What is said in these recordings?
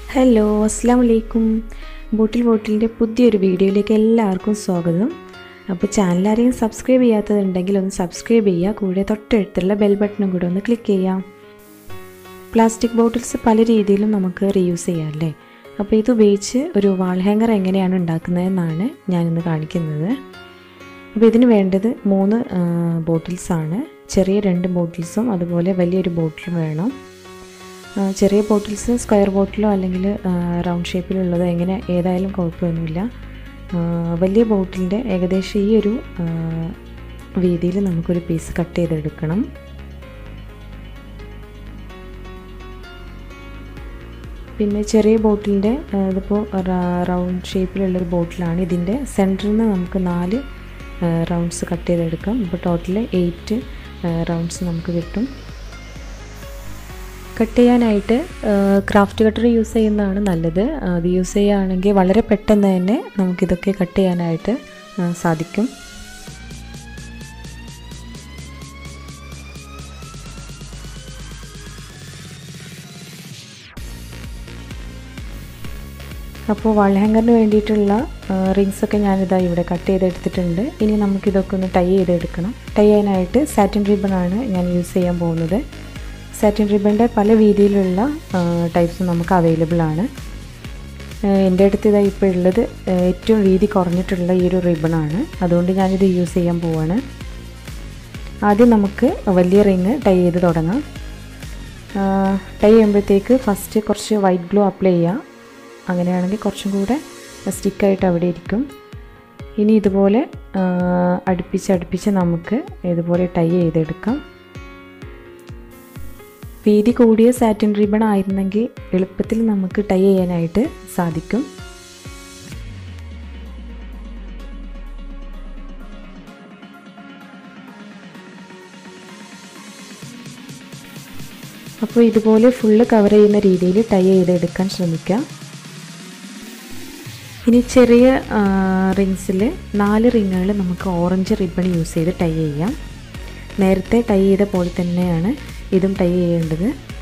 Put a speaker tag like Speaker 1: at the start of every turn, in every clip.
Speaker 1: hello അസ്സാം വലൈക്കും ബോട്ടിൽ ബോട്ടിലിൻ്റെ പുതിയൊരു വീഡിയോയിലേക്ക് എല്ലാവർക്കും സ്വാഗതം അപ്പോൾ ചാനൽ ആരെയും സബ്സ്ക്രൈബ് ചെയ്യാത്തതുണ്ടെങ്കിൽ ഒന്ന് സബ്സ്ക്രൈബ് ചെയ്യുക കൂടെ തൊട്ടടുത്തുള്ള ബെൽ ബട്ടണും കൂടെ ഒന്ന് ക്ലിക്ക് ചെയ്യാം പ്ലാസ്റ്റിക് ബോട്ടിൽസ് പല രീതിയിലും നമുക്ക് റീയൂസ് ചെയ്യാം അല്ലേ അപ്പോൾ ഇത് ഉപയോഗിച്ച് ഒരു വാൾ ഹാങ്ങർ എങ്ങനെയാണ് ഉണ്ടാക്കുന്നതെന്നാണ് ഞാനിന്ന് കാണിക്കുന്നത് അപ്പോൾ ഇതിന് വേണ്ടത് മൂന്ന് ബോട്ടിൽസാണ് ചെറിയ രണ്ട് ബോട്ടിൽസും അതുപോലെ വലിയൊരു ബോട്ടിലും വേണം ആ, ചെറിയ ബോട്ടിൽസ് സ്ക്വയർ ബോട്ടിലോ അല്ലെങ്കിൽ റൗണ്ട് ഷേപ്പിലുള്ളതോ എങ്ങനെ ഏതായാലും കുഴപ്പമൊന്നുമില്ല ആ, വലിയ ബോട്ടിലിൻ്റെ ഏകദേശം ഈ ഒരു വീതിയിൽ നമുക്കൊരു പീസ് കട്ട് ചെയ്തെടുക്കണം പിന്നെ ചെറിയ ബോട്ടിലിൻ്റെ ഇതിപ്പോൾ റൗണ്ട് ഷേപ്പിലുള്ളൊരു ബോട്ടിലാണ് ഇതിൻ്റെ സെൻറ്ററിൽ നിന്ന് നമുക്ക് നാല് റൗണ്ട്സ് കട്ട് ചെയ്തെടുക്കാം ഇപ്പോൾ ടോട്ടൽ എയ്റ്റ് റൗണ്ട്സ് നമുക്ക് കിട്ടും കട്ട് ചെയ്യാനായിട്ട് ക്രാഫ്റ്റ് കട്ടർ യൂസ് ചെയ്യുന്നതാണ് നല്ലത് അത് യൂസ് ചെയ്യുകയാണെങ്കിൽ വളരെ പെട്ടെന്ന് തന്നെ നമുക്കിതൊക്കെ കട്ട് ചെയ്യാനായിട്ട് ആ, സാധിക്കും അപ്പോൾ വാൾ ഹാങ്ങറിന് വേണ്ടിയിട്ടുള്ള റിങ്സ് ഒക്കെ ഞാനിതാ ഇവിടെ കട്ട് ചെയ്തെടുത്തിട്ടുണ്ട് ഇനി നമുക്കിതൊക്കെ ഒന്ന് ടൈ ചെയ്തെടുക്കണം ടൈ ചെയ്യാനായിട്ട് സാറ്റിൻ റിബണാണ് ഞാൻ യൂസ് ചെയ്യാൻ പോകുന്നത് സാറ്റിൻ റിബണിൻ്റെ പല രീതിയിലുള്ള ടൈപ്സ് നമുക്ക് അവൈലബിൾ ആണ് ഏഹ് എൻ്റെ അടുത്ത് ഇതാ ഇപ്പോൾ ഉള്ളത് ഏഹ് ഏറ്റവും വീതി കുറഞ്ഞിട്ടുള്ള ഈ ഒരു റിബണാണ് അതുകൊണ്ട് ഞാനിത് യൂസ് ചെയ്യാൻ പോവാണ് ആദ്യം നമുക്ക് വലിയ റിങ് ടൈ ചെയ്ത് തുടങ്ങാം ടൈ ചെയ്യുമ്പോഴത്തേക്ക് ഫസ്റ്റ് കുറച്ച് വൈറ്റ് ഗ്ലൂ അപ്ലൈ ചെയ്യുക അങ്ങനെയാണെങ്കിൽ കുറച്ചും കൂടെ സ്റ്റിക്കായിട്ട് അവിടെ ഇരിക്കും ഇനി ഇതുപോലെ ആ, അടുപ്പിച്ച് അടുപ്പിച്ച് നമുക്ക് ഇതുപോലെ ടൈ ചെയ്തെടുക്കാം വീതി കൂടിയ സാറ്റിൻ റിബൺ ആയിരുന്നെങ്കിൽ എളുപ്പത്തിൽ നമുക്ക് ടൈ ചെയ്യാനായിട്ട് സാധിക്കും അപ്പോൾ ഇതുപോലെ ഫുള്ള് കവർ ചെയ്യുന്ന രീതിയിൽ ടൈ ചെയ്തെടുക്കാൻ ശ്രമിക്കാം ഇനി ചെറിയ റിങ്സിൽ നാല് റിങ്ങുകൾ നമുക്ക് ഓറഞ്ച് റിബൺ യൂസ് ചെയ്ത് ടൈ ചെയ്യാം നേരത്തെ ടൈ ചെയ്ത പോലെ തന്നെയാണ് ഇതും ടൈ ചെയ്യേണ്ടത്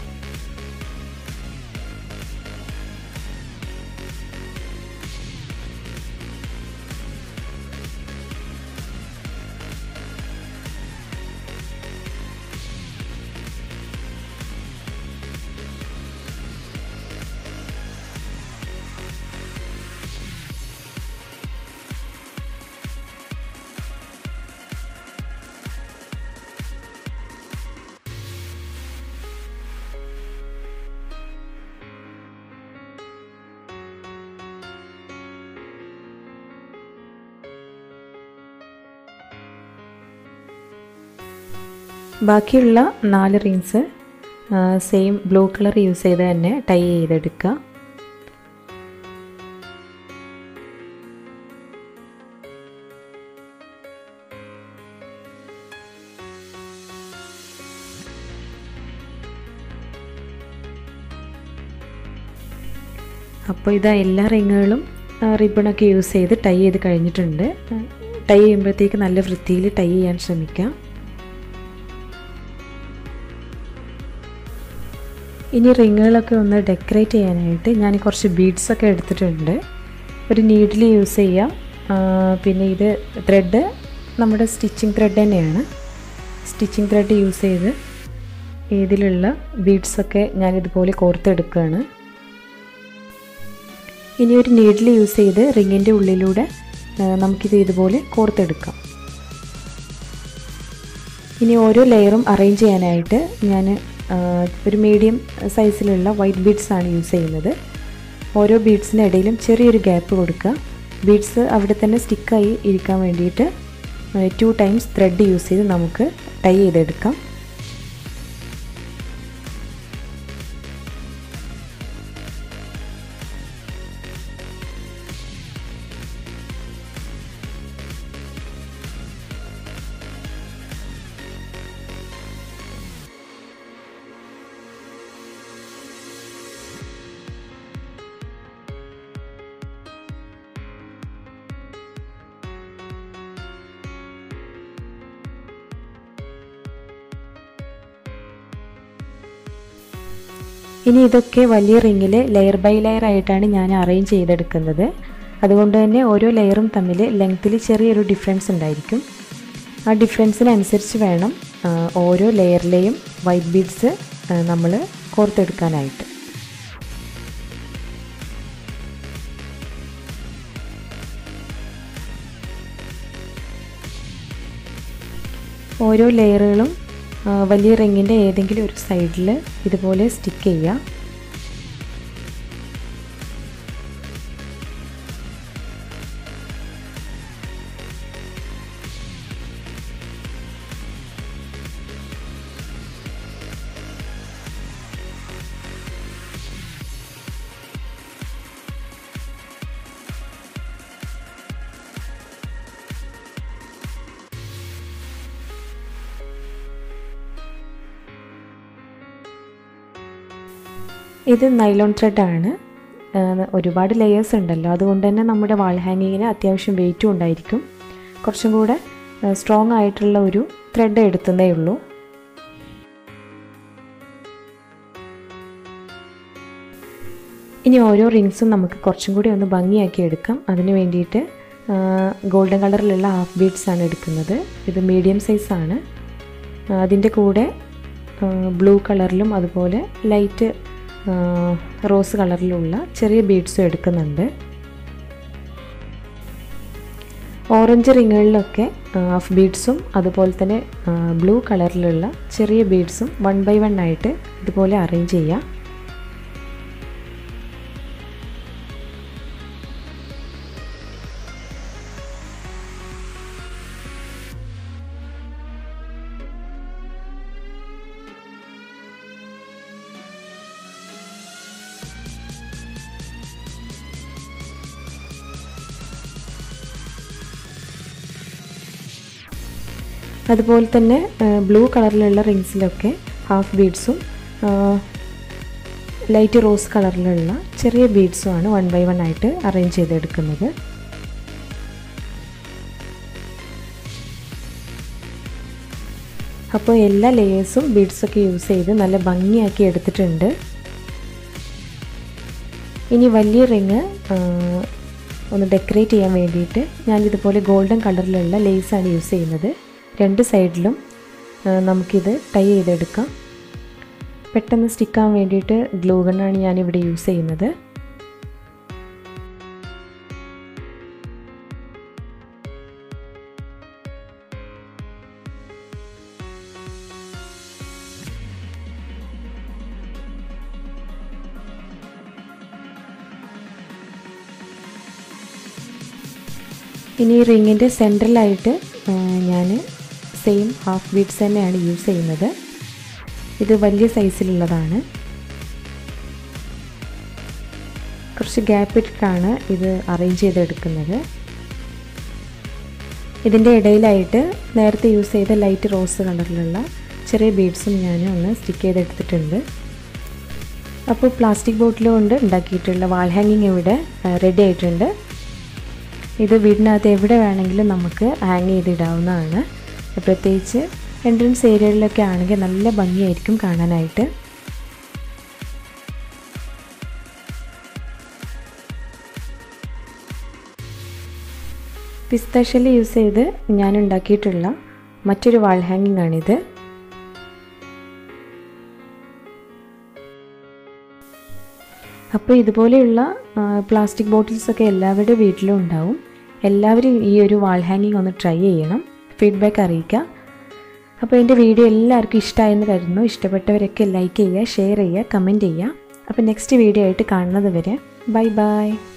Speaker 1: ബാക്കിയുള്ള നാല് rings same blue colour use ചെയ്ത് തന്നെ ടൈ ചെയ്തെടുക്കുക അപ്പോൾ ഇതാ എല്ലാ റിങ്ങുകളും റിബണൊക്കെ യൂസ് ചെയ്ത് ടൈ ചെയ്ത് കഴിഞ്ഞിട്ടുണ്ട് ടൈ ചെയ്യുമ്പോഴത്തേക്ക് നല്ല വൃത്തിയിൽ ടൈ ചെയ്യാൻ ശ്രമിക്കാം ഇനി റിങ്ങുകളൊക്കെ ഒന്ന് ഡെക്കറേറ്റ് ചെയ്യാനായിട്ട് ഞാൻ കുറച്ച് ബീഡ്സ് ഒക്കെ എടുത്തിട്ടുണ്ട് ഒരു നീഡിൽ യൂസ് ചെയ്യാം ആ, പിന്നെ ഇത് ത്രെഡ് നമ്മുടെ സ്റ്റിച്ചിങ് ത്രെഡ് തന്നെയാണ് സ്റ്റിച്ചിങ് ത്രെഡ് യൂസ് ചെയ്ത് ഇതിലുള്ള ബീഡ്സൊക്കെ ഞാൻ ഇതുപോലെ കോർത്തെടുക്കുകയാണ് ഇനി ഒരു നീഡിൽ യൂസ് ചെയ്ത് റിങ്ങിൻ്റെ ഉള്ളിലൂടെ ആ, നമുക്കിത് ഇതുപോലെ കോർത്തെടുക്കാം ഇനി ഓരോ ലെയറും അറേഞ്ച് ചെയ്യാനായിട്ട് ഞാൻ ഒരു മീഡിയം സൈസിലുള്ള വൈറ്റ് ബീഡ്സ് ആണ് യൂസ് ചെയ്യുന്നത് ഓരോ ബീഡ്സിന് ഇടയിലും ചെറിയൊരു ഗ്യാപ്പ് കൊടുക്കുക ബീഡ്സ് അവിടെ തന്നെ സ്റ്റിക്കായി ഇരിക്കാൻ വേണ്ടിയിട്ട് ടു ടൈംസ് ത്രെഡ് യൂസ് ചെയ്ത് നമുക്ക് ടൈ ചെയ്തെടുക്കാം ഇനി ഇതൊക്കെ വലിയ റിങ്ങിൽ ലെയർ ബൈ ലെയർ ആയിട്ടാണ് ഞാൻ അറേഞ്ച് ചെയ്തെടുക്കുന്നത് അതുകൊണ്ട് തന്നെ ഓരോ ലെയറും തമ്മിൽ ലെങ്ത്തിൽ ചെറിയൊരു ഡിഫറൻസ് ഉണ്ടായിരിക്കും ആ ഡിഫറൻസിനനുസരിച്ച് വേണം ആ, ഓരോ ലെയറിലെയും വൈറ്റ് ബീഡ്സ് നമ്മൾ കോർത്തെടുക്കാനായിട്ട് ഓരോ ലെയറുകളും ആ, വലിയ റിങ്ങിൻ്റെ ഏതെങ്കിലും ഒരു സൈഡിൽ ഇതുപോലെ സ്റ്റിക്ക് ചെയ്യുക ഇത് നൈലോൺ ത്രെഡാണ് ഒരുപാട് ലെയേഴ്സ് ഉണ്ടല്ലോ അതുകൊണ്ട് തന്നെ നമ്മുടെ വാൾ ഹാങ്ങിങ്ങിന് അത്യാവശ്യം വെയിറ്റും ഉണ്ടായിരിക്കും കുറച്ചും കൂടെ സ്ട്രോങ് ആയിട്ടുള്ള ഒരു ത്രെഡ് എടുത്തതേ ഉള്ളൂ ഇനി ഓരോ റിങ്സും നമുക്ക് കുറച്ചും കൂടി ഒന്ന് ഭംഗിയാക്കി എടുക്കാം അതിന് വേണ്ടിയിട്ട് ഗോൾഡൻ കളറിലുള്ള ഹാഫ് ബീഡ്സ് ആണ് എടുക്കുന്നത് ഇത് മീഡിയം സൈസാണ് അതിൻ്റെ കൂടെ ബ്ലൂ കളറിലും അതുപോലെ ലൈറ്റ് റോസ് കളറിലുള്ള ചെറിയ ബീഡ്സും എടുക്കുന്നുണ്ട് ഓറഞ്ച് റിങ്ങുകളിലൊക്കെ ഹാഫ് ബീഡ്സും അതുപോലെ തന്നെ ബ്ലൂ കളറിലുള്ള ചെറിയ ബീഡ്സും വൺ ബൈ വൺ ആയിട്ട് ഇതുപോലെ അറേഞ്ച് ചെയ്യുക അതുപോലെ തന്നെ ബ്ലൂ കളറിലുള്ള റിങ്സിലൊക്കെ ഹാഫ് ബീഡ്സും ലൈറ്റ് റോസ് കളറിലുള്ള ചെറിയ ബീഡ്സുമാണ് വൺ ബൈ വൺ ആയിട്ട് അറേഞ്ച് ചെയ്തെടുക്കുന്നത് അപ്പോൾ എല്ലാ ലെയേഴ്സും ബീഡ്സൊക്കെ യൂസ് ചെയ്ത് നല്ല ഭംഗിയാക്കി എടുത്തിട്ടുണ്ട് ഇനി വലിയ റിങ് ഒന്ന് ഡെക്കറേറ്റ് ചെയ്യാൻ വേണ്ടിയിട്ട് ഞാൻ ഇതുപോലെ ഗോൾഡൻ കളറിലുള്ള ലേസാണ് യൂസ് ചെയ്യുന്നത് രണ്ട് സൈഡിലും നമുക്കിത് ടൈ ചെയ്തെടുക്കാം പെട്ടെന്ന് സ്റ്റിക്കാൻ വേണ്ടിയിട്ട് ഗ്ലൂ ഗണ്ണാണ് ഞാനിവിടെ യൂസ് ചെയ്യുന്നത് ഇനി റിങ്ങിൻ്റെ സെൻട്രലായിട്ട് ഞാൻ സെയിം ഹാഫ് ബീഡ്സ് തന്നെയാണ് യൂസ് ചെയ്യുന്നത് ഇത് വലിയ സൈസിലുള്ളതാണ് കുറച്ച് ഗ്യാപ്പ് ഇട്ടിട്ടാണ് ഇത് അറേഞ്ച് ചെയ്തെടുക്കുന്നത് ഇതിൻ്റെ ഇടയിലായിട്ട് നേരത്തെ യൂസ് ചെയ്ത ലൈറ്റ് റോസ് കളറിലുള്ള ചെറിയ ബീഡ്സും ഞാൻ ഒന്ന് സ്റ്റിക്ക് ചെയ്തെടുത്തിട്ടുണ്ട് അപ്പോൾ പ്ലാസ്റ്റിക് ബോട്ടിൽ കൊണ്ട് ഉണ്ടാക്കിയിട്ടുള്ള വാൾ ഹാങ്ങിങ് ഇവിടെ റെഡി ആയിട്ടുണ്ട് ഇത് വീടിനകത്ത് എവിടെ വേണമെങ്കിലും നമുക്ക് ഹാങ് ചെയ്തിടാവുന്നതാണ് പ്രത്യേകിച്ച് എൻട്രൻസ് ഏരിയകളിലൊക്കെ ആണെങ്കിൽ നല്ല ഭംഗിയായിരിക്കും കാണാനായിട്ട് പിസ്താഷ്യൽ യൂസ് ചെയ്ത് ഞാൻ ഉണ്ടാക്കിയിട്ടുള്ള മറ്റൊരു വാൾ ഹാങ്ങിങ് ആണിത് അപ്പോൾ ഇതുപോലെയുള്ള പ്ലാസ്റ്റിക് ബോട്ടിൽസൊക്കെ എല്ലാവരുടെ വീട്ടിലും ഉണ്ടാവും എല്ലാവരും ഈ ഒരു വാൾ ഹാങ്ങിങ് ഒന്ന് ട്രൈ ചെയ്യണം ഫീഡ്ബാക്ക് അറിയിക്കുക അപ്പോൾ എൻ്റെ വീഡിയോ എല്ലാവർക്കും ഇഷ്ടമായെന്ന് കരുതുന്നു ഇഷ്ടപ്പെട്ടവരൊക്കെ ലൈക്ക് ചെയ്യുക ഷെയർ ചെയ്യുക കമൻറ്റ് ചെയ്യുക അപ്പോൾ നെക്സ്റ്റ് വീഡിയോ ആയിട്ട് കാണുന്നത് വരെ ബൈ ബൈ